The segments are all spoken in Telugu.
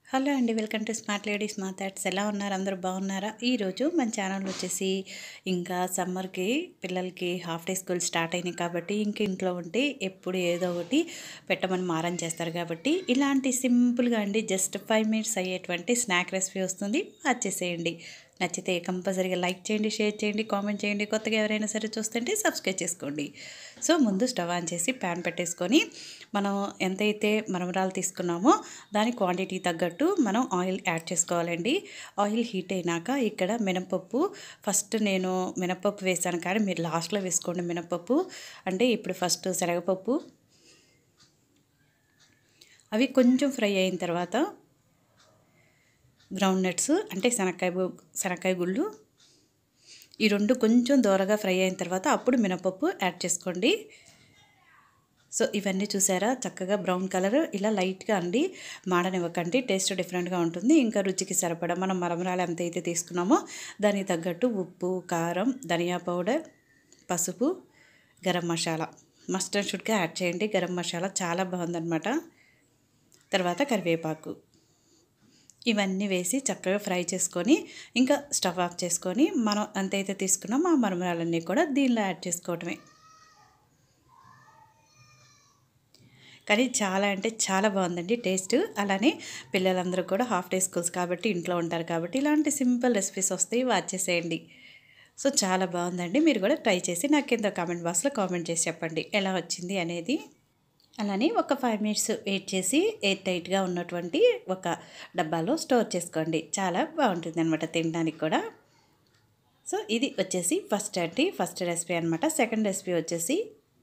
హలో అండి వెల్కమ్ టు స్మార్ట్ లేడీస్ మాట్లాడ్స్ ఎలా ఉన్నారు అందరూ బాగున్నారా ఈరోజు మన ఛానల్ వచ్చేసి ఇంకా సమ్మర్కి పిల్లలకి హాఫ్ డే స్కూల్ స్టార్ట్ అయినాయి కాబట్టి ఇంక ఇంట్లో ఉంటే ఎప్పుడు ఏదో ఒకటి పెట్టమని మారం చేస్తారు కాబట్టి ఇలాంటి సింపుల్గా అండి జస్ట్ ఫైవ్ మినిట్స్ అయ్యేటువంటి స్నాక్ రెసిపీ వస్తుంది వచ్చేసేయండి నచ్చితే కంపల్సరీగా లైక్ చేయండి షేర్ చేయండి కామెంట్ చేయండి కొత్తగా ఎవరైనా సరే చూస్తుంటే సబ్స్క్రైబ్ చేసుకోండి సో ముందు స్టవ్ ఆన్ చేసి ప్యాన్ పెట్టేసుకొని మనం ఎంతైతే మరమరాలు తీసుకున్నామో దాని క్వాంటిటీ తగ్గట్టు మనం ఆయిల్ యాడ్ చేసుకోవాలండి ఆయిల్ హీట్ అయినాక ఇక్కడ మినపప్పు ఫస్ట్ నేను మినపప్పు వేసాను కానీ మీరు లాస్ట్లో వేసుకోండి మినపప్పు అంటే ఇప్పుడు ఫస్ట్ శనగపప్పు అవి కొంచెం ఫ్రై అయిన తర్వాత గ్రౌండ్ నట్స్ అంటే శనక్కాయ గు- శనక్కాయ గుళ్ళు ఈ రెండు కొంచెం దూరగా ఫ్రై అయిన తర్వాత అప్పుడు మినపప్పు యాడ్ చేసుకోండి సో ఇవన్నీ చూసారా చక్కగా బ్రౌన్ కలర్ ఇలా లైట్గా అండి మాడనివ్వకండి టేస్ట్ డిఫరెంట్గా ఉంటుంది ఇంకా రుచికి సరిపడా మనం మరమరాలు ఎంత అయితే తీసుకున్నామో దానికి తగ్గట్టు ఉప్పు కారం ధనియా పౌడర్ పసుపు గరం మసాలా మస్ట్ అండ్ షుడ్గా యాడ్ చేయండి గరం మసాలా చాలా బాగుందన్నమాట తర్వాత కరివేపాకు ఇవన్నీ వేసి చక్కగా ఫ్రై చేసుకొని ఇంకా స్టవ్ ఆఫ్ చేసుకొని మనం ఎంతైతే తీసుకున్నామో ఆ మరమరాలన్నీ కూడా దీనిలో యాడ్ చేసుకోవటమే కానీ చాలా అంటే చాలా బాగుందండి టేస్ట్ అలానే పిల్లలందరూ కూడా హాఫ్ డే స్కూల్స్ కాబట్టి ఇంట్లో ఉంటారు కాబట్టి ఇలాంటి సింపుల్ రెసిపీస్ వస్తాయి వాచ్ చేసేయండి సో చాలా బాగుందండి మీరు కూడా ట్రై చేసి నాకు కింద కామెంట్ బాక్స్లో కామెంట్ చేసి చెప్పండి ఎలా వచ్చింది అనేది అలానే ఒక ఫైవ్ మినిట్స్ వెయిట్ చేసి ఎయిర్ టైట్గా ఉన్నటువంటి ఒక డబ్బాలో స్టోర్ చేసుకోండి చాలా బాగుంటుంది అనమాట తినడానికి కూడా సో ఇది వచ్చేసి ఫస్ట్ అండి ఫస్ట్ రెసిపీ అనమాట సెకండ్ రెసిపీ వచ్చేసి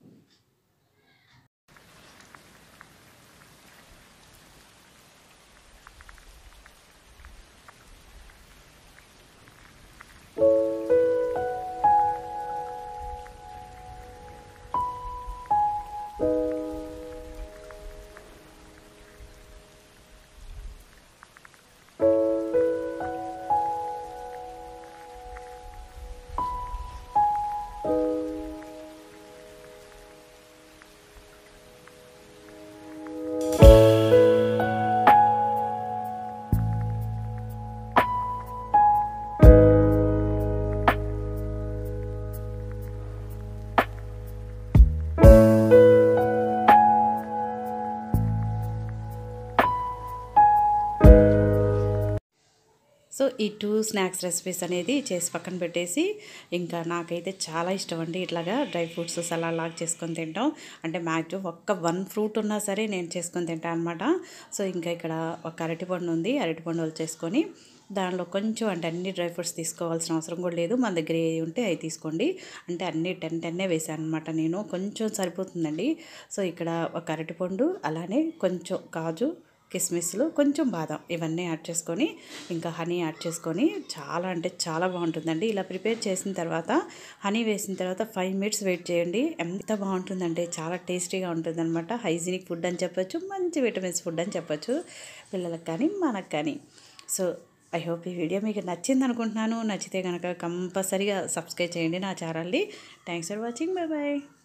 సో ఈ టూ స్నాక్స్ రెసిపీస్ అనేది చేసి పక్కన పెట్టేసి ఇంకా నాకైతే చాలా ఇష్టం అండి ఇట్లాగా డ్రై ఫ్రూట్స్ సలాడ్ లాగా చేసుకొని తింటాం అంటే మ్యాక్సిమం ఒక్క వన్ ఫ్రూట్ ఉన్నా సరే నేను చేసుకొని తింటాను అనమాట సో ఇంకా ఇక్కడ ఒక అరటిపండు ఉంది అరటిపండు చేసుకొని దానిలో కొంచెం అంటే అన్ని డ్రై ఫ్రూట్స్ తీసుకోవాల్సిన అవసరం కూడా లేదు మన దగ్గర ఏ ఉంటే అవి తీసుకోండి అంటే అన్ని టెన్ టెన్నే వేసాను అనమాట నేను కొంచెం సరిపోతుందండి సో ఇక్కడ ఒక అరటిపండు అలానే కొంచెం కాజు కిస్మిస్లు కొంచెం బాదం ఇవన్నీ యాడ్ చేసుకొని ఇంకా హనీ యాడ్ చేసుకొని చాలా అంటే చాలా బాగుంటుందండి ఇలా ప్రిపేర్ చేసిన తర్వాత హనీ వేసిన తర్వాత ఫైవ్ మినిట్స్ వెయిట్ చేయండి ఎంత బాగుంటుందంటే చాలా టేస్టీగా ఉంటుందన్నమాట హైజీనిక్ ఫుడ్ అని చెప్పొచ్చు మంచి విటమిన్స్ ఫుడ్ అని చెప్పొచ్చు పిల్లలకు కానీ మనకు కానీ సో ఐ హోప్ ఈ వీడియో మీకు నచ్చింది అనుకుంటున్నాను నచ్చితే కనుక కంపల్సరీగా సబ్స్క్రైబ్ చేయండి నా ఛానల్ని thanks for watching bye bye